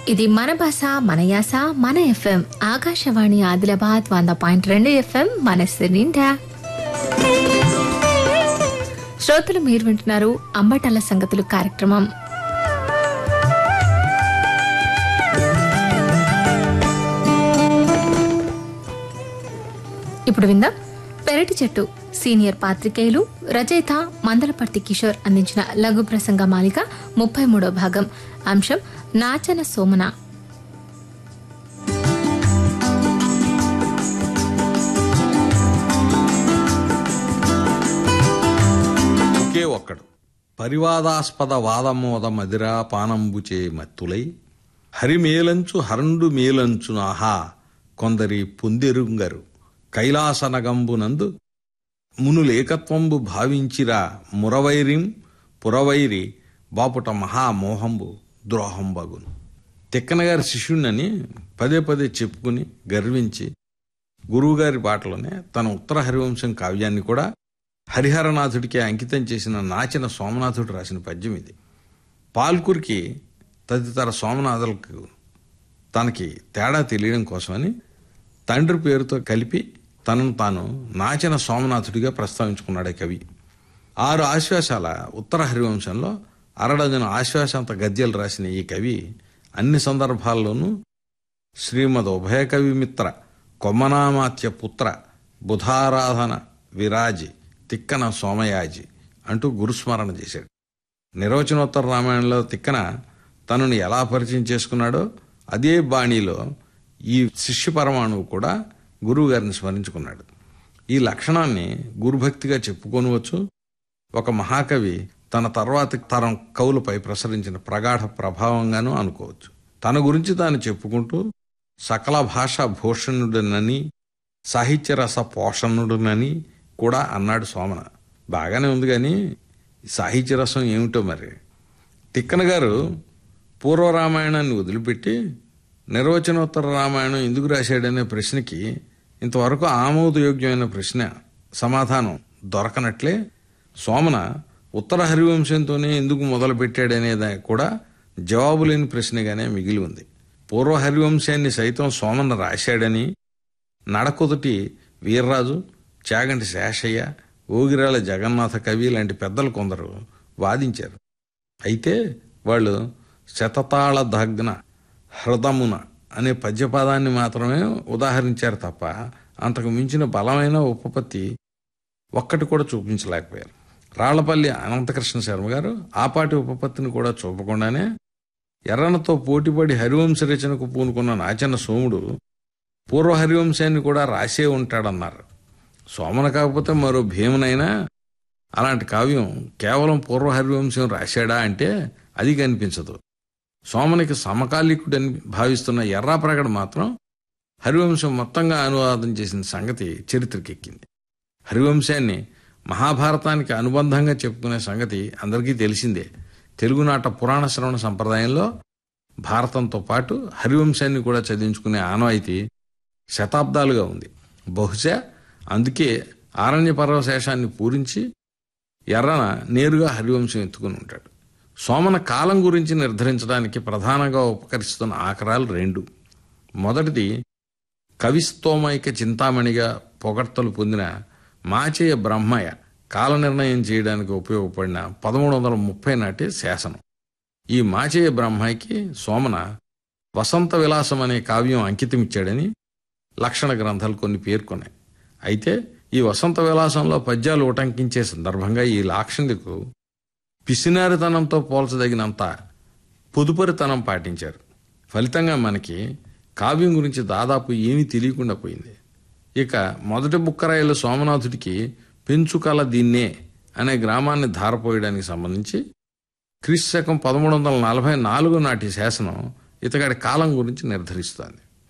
ఇది మన భాష మన యాస మన ఎఫ్ఎం ఆకాశవాణి ఆదిలాబాద్ వంద పాయింట్ రెండు ఎఫ్ఎం మనస్సు నిండా శ్రోతలు మీరు వింటున్నారు అంబటల సంగతులు కార్యక్రమం ఇప్పుడు విందాం పెరటి చెట్టు సీనియర్ పాత్రికేయులు రచయిత మందలపర్తి కిషోర్ అందించిన లఘు ప్రసంగ మాలిక ముప్పై మూడో భాగం అంశం నాచన సోమన ఒకే ఒక్కడు పరివాదాస్పద వాదమోద మదిరా పానంబుచే మత్తులై హరిమేలంచు హరండు మేలంచు ఆహా కొందరి పొందెరుంగరు కైలాసనగంబునందు మునులేకత్వంబు భావించిరా మురవైరిం పురవైరి బాపుట మహామోహంబు ద్రోహంబగును తిక్కనగారి శిష్యుణ్ణని పదే పదే చెప్పుకుని గర్వించి గురువుగారి బాటలోనే తన ఉత్తర హరివంశం కావ్యాన్ని కూడా హరిహరనాథుడికి అంకితం చేసిన నాచిన సోమనాథుడు రాసిన పద్యం ఇది పాల్కురికి తదితర సోమనాథులకు తనకి తేడా తెలియడం కోసమని తండ్రి పేరుతో కలిపి తనను తాను నాచిన సోమనాథుడిగా ప్రస్తావించుకున్నాడు ఈ కవి ఆరు ఆశ్వాసాల ఉత్తర హరివంశంలో అరడజన ఆశ్వాసాంత గద్యాలు రాసిన ఈ కవి అన్ని సందర్భాల్లోనూ శ్రీమద్ ఉభయ కవి మిత్ర కొమ్మనామాత్య పుత్ర బుధారాధన విరాజి తిక్కన సోమయాజి అంటూ గురుస్మరణ చేశాడు నిర్వచనోత్తర రామాయణంలో తిక్కన తనను ఎలా పరిచయం చేసుకున్నాడో అదే బాణీలో ఈ శిష్య పరమాణువు కూడా గురువు గారిని స్మరించుకున్నాడు ఈ లక్షణాన్ని గురుభక్తిగా చెప్పుకోనవచ్చు ఒక మహాకవి తన తర్వాతి తరం కవులపై ప్రసరించిన ప్రగాఢ ప్రభావంగానూ అనుకోవచ్చు తన గురించి తాను చెప్పుకుంటూ సకల భాషా భూషణుడనని సాహిత్య రస పోషణుడునని కూడా అన్నాడు సోమన బాగానే ఉంది కానీ సాహిత్య రసం ఏమిటో మరి తిక్కన గారు పూర్వరామాయణాన్ని వదిలిపెట్టి నిర్వచనోత్తర రామాయణం ఎందుకు రాశాడనే ప్రశ్నకి ఇంతవరకు ఆమోదయోగ్యమైన ప్రశ్న సమాధానం దొరకనట్లే సోమన ఉత్తర హరివంశంతోనే ఎందుకు మొదలు పెట్టాడనేది కూడా జవాబు లేని ప్రశ్నగానే మిగిలి ఉంది పూర్వ హరివంశాన్ని సైతం సోమన రాశాడని నడకుదుటి వీర్రాజు చాగంటి శేషయ్య ఓగిరాల జగన్నాథ కవి లాంటి పెద్దలు కొందరు వాదించారు అయితే వాళ్ళు శతతాళ దగ్న హృదమున అనే పద్యపదాన్ని మాత్రమే ఉదాహరించారు తప్ప అంతకు మించిన బలమైన ఉపపత్తి ఒక్కటి కూడా చూపించలేకపోయారు రాళ్లపల్లి అనంతకృష్ణ శర్మ గారు ఆపాటి ఉపపత్తిని కూడా చూపకుండానే ఎర్రనతో పోటీపడి హరివంశ రచనకు పూనుకున్న నాచన్న సోముడు పూర్వ హరివంశాన్ని కూడా రాసే ఉంటాడన్నారు సోమన కాకపోతే మరో భీమనైనా అలాంటి కావ్యం కేవలం పూర్వ హరివంశం రాశాడా అంటే అది కనిపించదు సోమనికి సమకాలీకుడని భావిస్తున్న ఎర్రాప్రగడ మాత్రం హరివంశం మొత్తంగా అనువాదం చేసిన సంగతి చరిత్రకెక్కింది హరివంశాన్ని మహాభారతానికి అనుబంధంగా చెప్పుకునే సంగతి అందరికీ తెలిసిందే తెలుగునాట పురాణ శ్రవణ సంప్రదాయంలో భారతంతో పాటు హరివంశాన్ని కూడా చదివించుకునే ఆనవాయితీ శతాబ్దాలుగా ఉంది బహుశా అందుకే ఆరణ్య పర్వశేషాన్ని పూరించి ఎర్రన నేరుగా హరివంశం ఎత్తుకుని ఉంటాడు సోమన కాలం గురించి నిర్ధారించడానికి ప్రధానంగా ఉపకరిస్తున్న ఆకరాలు రెండు మొదటిది కవిస్తోమైక చింతామణిగా పొగడ్తలు పొందిన మాచేయ బ్రహ్మయ్య కాల నిర్ణయం చేయడానికి ఉపయోగపడిన పదమూడు వందల ముప్పై నాటి శాసనం ఈ మాచేయ బ్రహ్మయ్యకి సోమన వసంత విలాసం అనే కావ్యం అంకితమిచ్చాడని లక్షణ గ్రంథాలు కొన్ని పేర్కొన్నాయి అయితే ఈ వసంత విలాసంలో పద్యాలు ఉటంకించే సందర్భంగా ఈ లాక్షణికు పిసినారితనంతో పోల్చదగినంత పొదుపరితనం పాటించారు ఫలితంగా మనకి కావ్యం గురించి దాదాపు ఏమీ తెలియకుండా పోయింది ఇక మొదటి బుక్కరాయల సోమనాథుడికి పెంచుకల దీన్నే అనే గ్రామాన్ని ధారపోయడానికి సంబంధించి క్రీస్తు శకం పదమూడు వందల నలభై నాలుగు నాటి శాసనం ఇతగాడి కాలం గురించి నిర్ధరిస్తోంది